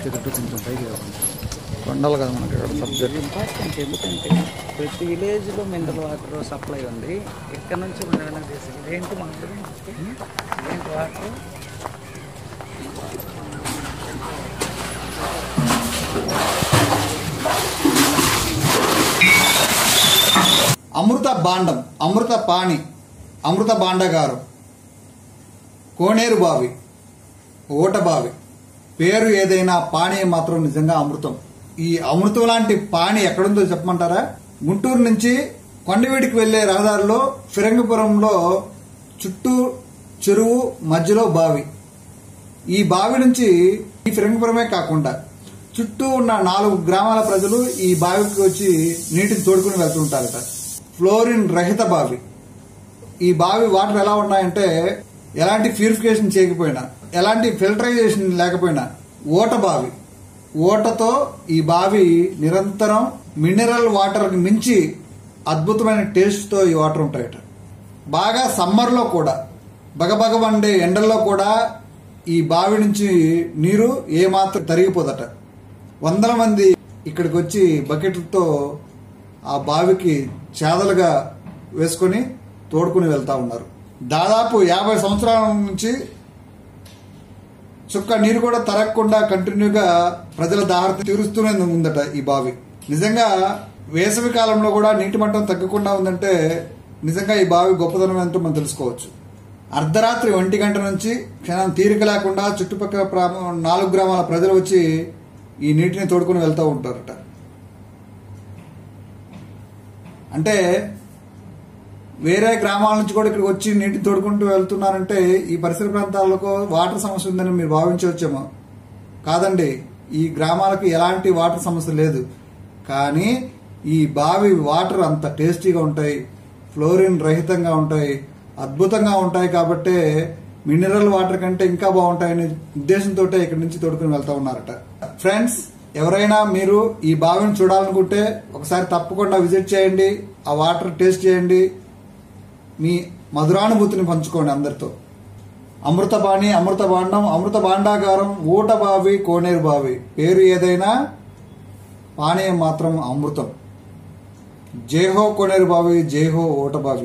తిరుగుతూ కొంచెం పైకి కావాలి కొండలు కదా మనకి ఇక్కడ సబ్జెక్ట్ ఇంపార్టెంట్ ఎందుకంటే ప్రతి విలేజ్లో మినరల్ వాటర్ సప్లై ఉంది ఇక్కడ నుంచి రెండు వెనక తీసి ఇదేంటి మనకు ఇదేంటి వాటర్ అమృత బాండం అమృత పాణి అమృత బాండగారు కోనేరు బావి ఓట బావి పేరు ఏదైనా పాణి మాత్రం నిజంగా అమృతం ఈ అమృతం లాంటి పాణి ఎక్కడుందో చెప్పమంటారా గుంటూరు నుంచి కొండవీడికి వెళ్లే రహదారిలో ఫిరంగిపురంలో చుట్టూ చెరువు మధ్యలో బావి ఈ బావి నుంచి ఈ ఫిరంగిపురమే కాకుండా చుట్టూ ఉన్న నాలుగు గ్రామాల ప్రజలు ఈ బావికి వచ్చి నీటిని తోడుకుని వెళ్తుంటారట ఫ్లోరిన్ రహిత బావి ఈ బావి వాటర్ ఎలా ఉన్నాయంటే ఎలాంటి ప్యూరిఫికేషన్ చేయకపోయినా ఎలాంటి ఫిల్టరైజేషన్ లేకపోయినా ఓట బావి ఓటతో ఈ బావి నిరంతరం మినరల్ వాటర్ మించి అద్భుతమైన టేస్ట్తో ఈ వాటర్ ఉంటాయట బాగా సమ్మర్లో కూడా బగబగ వండే ఎండల్లో కూడా ఈ బావి నుంచి నీరు ఏమాత్రం తరిగిపోదట వందల మంది ఇక్కడికి వచ్చి బకెట్లతో ఆ బావికి చేదలుగా వేసుకొని తోడుకుని వెళ్తా ఉన్నారు దాదాపు యాభై సంవత్సరాల నుంచి చుక్క నీరు కూడా తరగకుండా కంటిన్యూగా ప్రజల దాహత తీరుస్తూనే ఉందట ఈ బావి నిజంగా వేసవి కాలంలో కూడా నీటి మట్టం తగ్గకుండా ఉందంటే నిజంగా ఈ బావి గొప్పతనం ఏంటో మనం తెలుసుకోవచ్చు అర్ధరాత్రి ఒంటి గంట నుంచి క్షణం తీరిక లేకుండా చుట్టుపక్కల ప్రా- నాలుగు గ్రామాల ప్రజలు వచ్చి ఈ నీటిని తోడుకుని వెళ్తూ ఉంటారట అంటే వేరే గ్రామాల నుంచి కూడా ఇక్కడికి వచ్చి నీటి తోడుకుంటూ వెళ్తున్నారంటే ఈ పరిసర ప్రాంతాలకు వాటర్ సమస్య ఉందని మీరు భావించవచ్చేమో కాదండి ఈ గ్రామాలకు ఎలాంటి వాటర్ సమస్య లేదు కానీ ఈ బావి వాటర్ అంత టేస్టీగా ఉంటాయి ఫ్లోరిన్ రహితంగా ఉంటాయి అద్భుతంగా ఉంటాయి కాబట్టే మినరల్ వాటర్ కంటే ఇంకా బాగుంటాయనే ఉద్దేశంతో ఇక్కడి నుంచి తోడుకుని వెళ్తా ఉన్నారట ఫ్రెండ్స్ ఎవరైనా మీరు ఈ బావిని చూడాలనుకుంటే ఒకసారి తప్పకుండా విజిట్ చేయండి ఆ వాటర్ టేస్ట్ చేయండి మీ మధురానుభూతిని పంచుకోండి అందరితో అమృత బాణి అమృత బాండం అమృత భాండాగారం ఊట బావి కోనేరు బావి పేరు ఏదైనా పానీయం మాత్రం అమృతం జేహో కోనేరు బావి జేహో ఊట బావి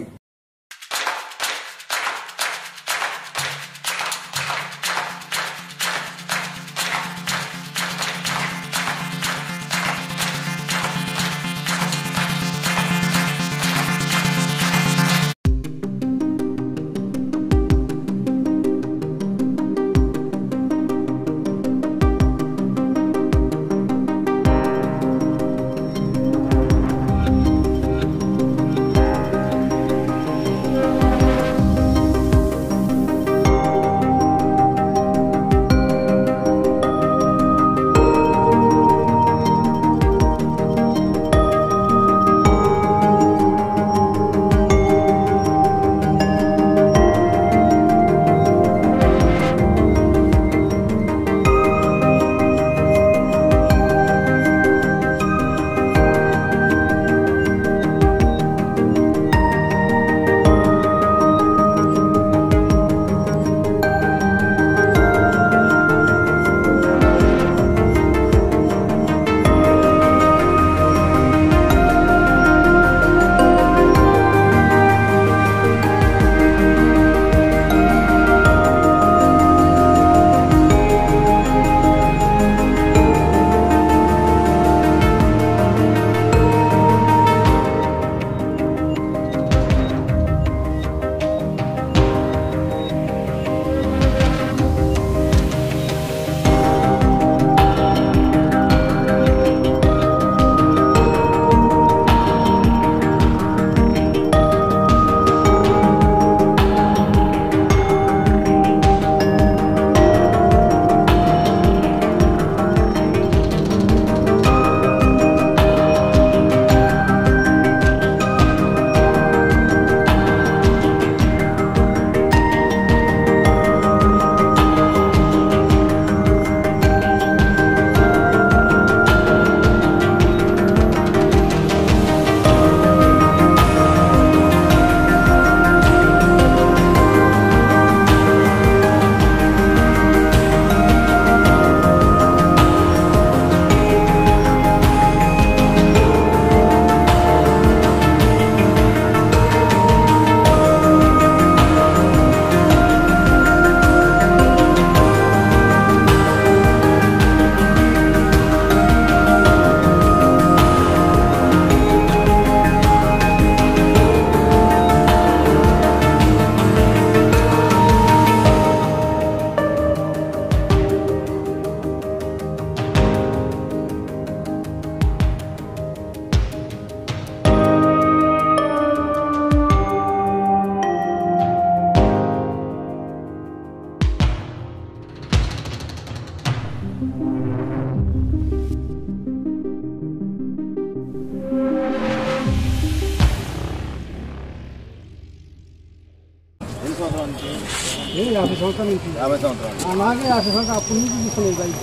నేను యాభై సంవత్సరాల నుంచి యాభై సంవత్సరాలు ఆ నాకే యాభై సంవత్సరాలు అప్పటి నుంచి తీసుకున్నాను బైక్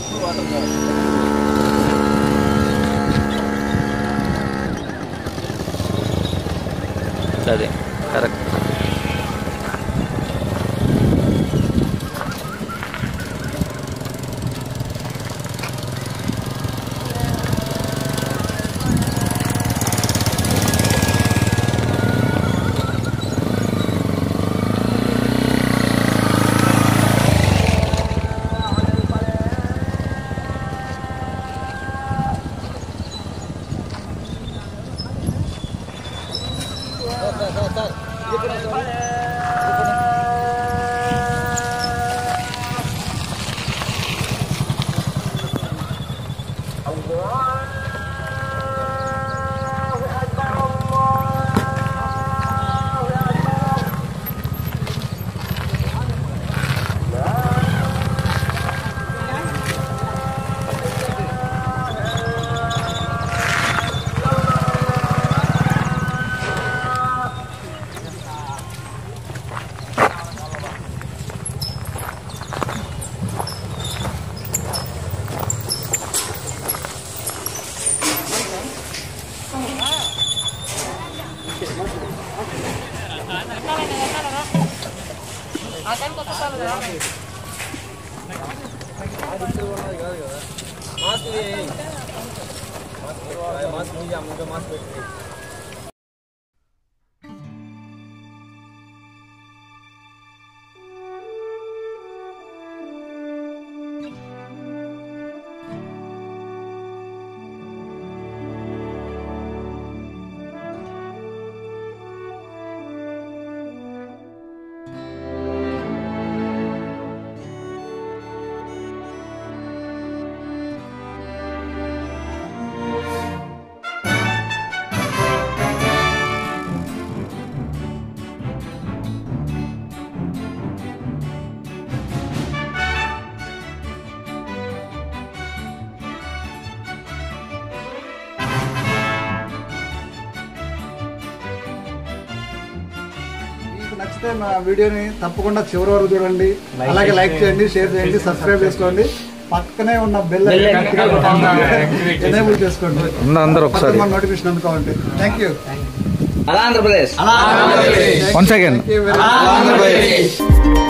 అదే కరెక్ట్ మీకు నచ్చితే మా వీడియోని తప్పకుండా చివరి వరకు చూడండి అలాగే లైక్ చేయండి షేర్ చేయండి సబ్స్క్రైబ్ చేసుకోండి పక్కనే ఉన్న బెల్ ఎనేబుల్ చేసుకోండి అందరూ ఒకసారి మన నోటిఫికేషన్ అందుకోండి థ్యాంక్ యూ అలా Andhra Pradesh once again thank you very much